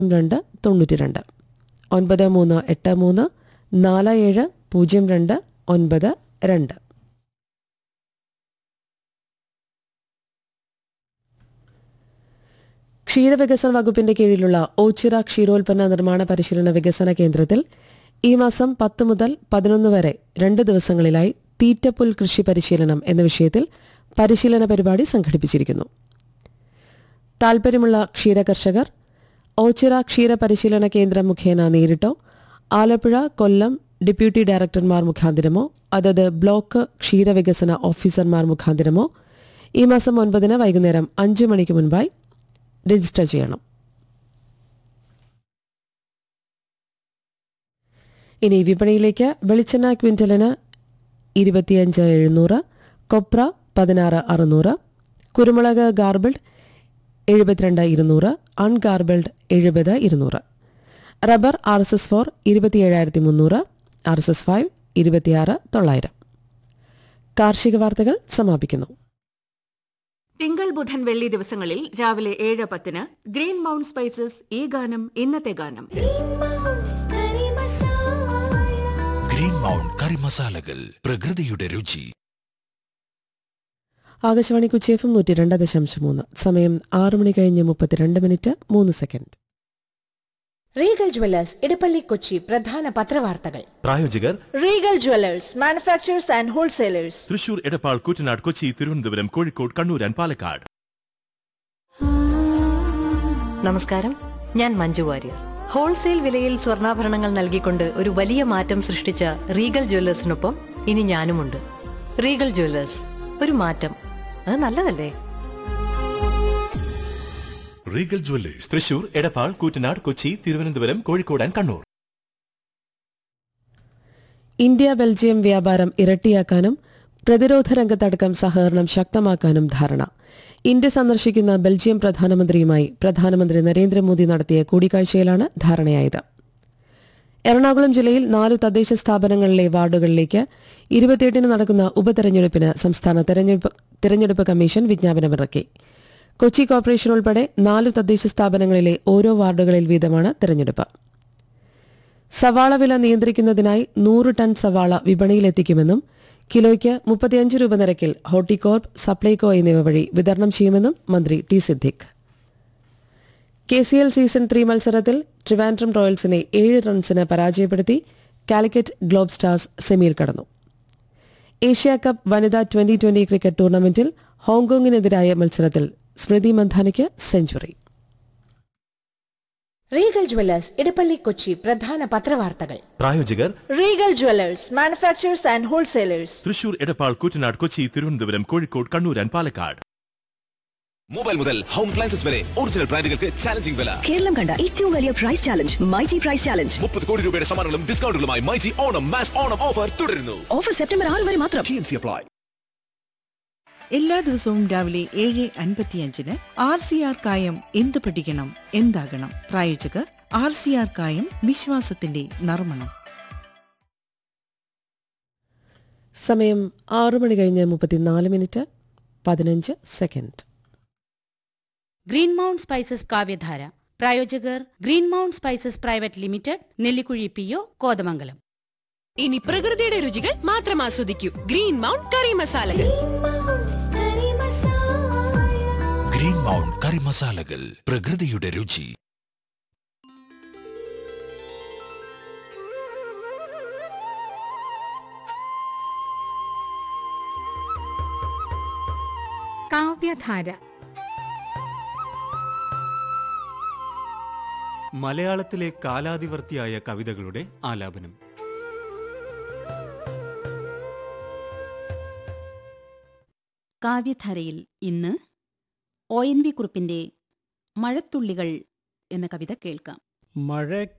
രണ്ട് തൊണ്ണൂറ്റി രണ്ട് ഒൻപത് മൂന്ന് എട്ട് മൂന്ന് നാല് ഏഴ് പൂജ്യം രണ്ട് ഒൻപത് രണ്ട് ക്ഷീരവികസന വകുപ്പിന്റെ കീഴിലുള്ള ഓച്ചിറ ക്ഷീരോൽപ്പന്ന നിർമ്മാണ പരിശീലന വികസന കേന്ദ്രത്തിൽ ഈ മാസം പത്ത് മുതൽ പതിനൊന്ന് വരെ രണ്ട് ദിവസങ്ങളിലായി തീറ്റപ്പുൽ കൃഷി പരിശീലനം എന്ന വിഷയത്തിൽ പരിശീലന പരിപാടി സംഘടിപ്പിച്ചിരിക്കുന്നു താൽപ്പര്യമുള്ള ക്ഷീരകർഷകർ ഓച്ചിറ ക്ഷീര പരിശീലന കേന്ദ്രം മുഖേന നേരിട്ടോ ആലപ്പുഴ കൊല്ലം ഡെപ്യൂട്ടി ഡയറക്ടർമാർ മുഖാന്തിരമോ അതത് ബ്ലോക്ക് ക്ഷീരവികസന ഓഫീസർമാർ മുഖാന്തിരമോ ഈ മാസം ഒൻപതിന് വൈകുന്നേരം അഞ്ച് മണിക്ക് മുൻപായി രജിസ്റ്റർ ചെയ്യണം ഇനി വിപണിയിലേക്ക് വെളിച്ചെണ്ണ ക്വിന്റലിന് ഇരുപത്തിയഞ്ച് എഴുന്നൂറ് കൊപ്ര പതിനാറ് അറുന്നൂറ് കുരുമുളക് ഗാർബിൾഡ് എഴുപത്തിരണ്ട് ഇരുന്നൂറ് അൺഗാർബിൾഡ് എഴുപത് ഇരുന്നൂറ് rubber R S S four ഇരുപത്തിയേഴായിരത്തി മുന്നൂറ് ആർ എസ് എസ് ഫൈവ് ഇരുപത്തിയാറ് തൊള്ളായിരം കാർഷിക വാർത്തകൾ സമാപിക്കുന്നു തിങ്കൾ ബുധൻ വെള്ളി ദിവസങ്ങളിൽ രാവിലെ ഏഴ് പത്തിന് ഗ്രീൻ മൗണ്ട് സ്പൈസസ് ഈ ഗാനം ഇന്നത്തെ ഗാനം ഗ്രീൻ മൗണ്ട് കറി മസാലകൾ പ്രകൃതിയുടെ രുചി ആകാശവാണി കുച്ചേഫും നൂറ്റി രണ്ട് ദശാംശം മൂന്ന് സമയം ആറ് മണി കഴിഞ്ഞ് മുപ്പത്തിരണ്ട് മിനിറ്റ് മൂന്ന് second Regal Jewellers Edappally Kochi പ്രധാന പത്രവാർത്തകൾ പ്രായോജകർ Regal Jewellers manufacturers and wholesalers Thrissur Edappal Koottanad Kochi Thiruvananthapuram Kozhikode Kannur and Palakkad നമസ്കാരം ഞാൻ മഞ്ജു വാര്യർ ഹോൾസെയിൽ വിലയിൽ സ്വർണ്ണാഭരണങ്ങൾ നൽകിക്കൊണ്ട് ഒരു വലിയ മാറ്റം സൃഷ്ടിച്ച റീഗൽ ജ്വല്ലേഴ്സിനൊപ്പം ഇനി ഞാനുമുണ്ട് റീഗൽ ജ്വല്ലേഴ്സ് ഒരു മാറ്റം അത് നല്ലതല്ലേ Regal Jewellers Thrissur Edappal Koottanad Kochi Thiruvananthapuram Kozhikode and Kannur India Belgium വ്യാപാരം ഇരട്ടിയാക്കാനും പ്രതിരോധ രംഗത്തടക്കം സഹകരണം ശക്തമാക്കാനും ധാരണ ഇന്ത്യ സന്ദർശിക്കുന്ന ബെൽജിയം പ്രധാനമന്ത്രിയുമായി പ്രധാനമന്ത്രി നരേന്ദ്രമോദി നടത്തിയ കൂടിക്കാഴ്ചയിലാണ് ധാരണയായത് എറണാകുളം ജില്ലയിൽ നാലു തദ്ദേശ സ്ഥാപനങ്ങളിലെ വാർഡുകളിലേക്ക് ഇരുപത്തിയെട്ടിന് നടക്കുന്ന ഉപതെരഞ്ഞെടുപ്പിന് സംസ്ഥാന തെരഞ്ഞെടുപ്പ് തെരഞ്ഞെടുപ്പ് കമ്മീഷൻ വിജ്ഞാപനമിറക്കി കൊച്ചി കോർപ്പറേഷൻ ഉൾപ്പെടെ നാലു തദ്ദേശ സ്ഥാപനങ്ങളിലെ ഓരോ വാർഡുകളിൽ വീതമാണ് തെരഞ്ഞെടുപ്പ് സവാള വില നിയന്ത്രിക്കുന്നതിനായി നൂറ് ടൺ സവാള വിപണിയിലെത്തിക്കുമെന്നും കിലോയ്ക്ക് മുപ്പത്തിയഞ്ച് രൂപ നിരക്കിൽ ഹോർട്ടികോർപ്പ് സപ്ലൈകോ എന്നിവ വഴി വിതരണം ചെയ്യുമെന്നും മന്ത്രി T Siddique K C L season three മത്സരത്തിൽ ട്രിവാൻഡ്രം റോയൽസിനെ ഏഴ് റൺസിന് പരാജയപ്പെടുത്തി കാലിക്കറ്റ് ഗ്ലോബ് സ്റ്റാർസ് സെമിയിൽ കടന്നു ഏഷ്യ കപ്പ് വനിതാ ട്വന്റി ട്വന്റി ക്രിക്കറ്റ് ടൂർണമെന്റിൽ ഹോങ്കോങ്ങിനെതിരായ മത്സരത്തിൽ സ്മൃതി മന്ധാനയ്ക്ക് century Regal Jewellers Edappally Kochi പ്രധാന പത്രവാർത്തകൾ പ്രായോജകർ Regal Jewellers manufacturers and wholesalers Thrissur Edappal Koottanad Kochi Thiruvananthapuram Kozhikode Kannur and Palakkad mobile മുതൽ ഹോം അപ്ലയൻസസ് വരെ ഒറിജിനൽ ബ്രാൻഡുകൾക്ക് ചാലഞ്ചിങ് വില കേരളം കണ്ട ഏറ്റവും വലിയ prize challenge myG prize challenge മുപ്പത് കോടി രൂപയുടെ സമ്മാനങ്ങളും ഡിസ്കൗണ്ടുകളുമായി myG Onam mass Onam offer തുടരുന്നു ഓഫർ സെപ്റ്റംബർ ആറ് വരെ മാത്രം ടി അപ്ലൈ എല്ലാ ദിവസവും രാവിലെ ഏഴ് അൻപത്തിയഞ്ചിന് ആർ സി ആർ കായം എന്ത് പഠിക്കണം എന്താകണം പ്രായോജകർ ആർ സി ആർ കായം വിശ്വാസത്തിന്റെ നർമ്മണം സമയം ആറു മണി കഴിഞ്ഞ് മുപ്പത്തിനാല് മിനിറ്റ് പതിനഞ്ച് second green Mount Spices Kavyadhara പ്രായോജകർ Green Mount Spices Private Limited Nellikuzhi P O Kothamangalam ഇനി പ്രകൃതിയുടെ രുചികൾ മാത്രം ആസ്വദിക്കൂ ഗ്രീൻ മൗണ്ട് കറി മസാലകൾ ഗ്രീൻ മൗണ്ട് കറി മസാലകൾ പ്രകൃതിയുടെ രുചി കാവ്യധാര മലയാളത്തിലെ കാലാതിവർത്തിയായ കവിതകളുടെ ആലാപനം കാവ്യധാരയിൽ ഇന്ന് ഒ എൻ വി കുറുപ്പിന്റെ മഴത്തുള്ളികൾ എന്ന കവിത കേൾക്കാം മഴ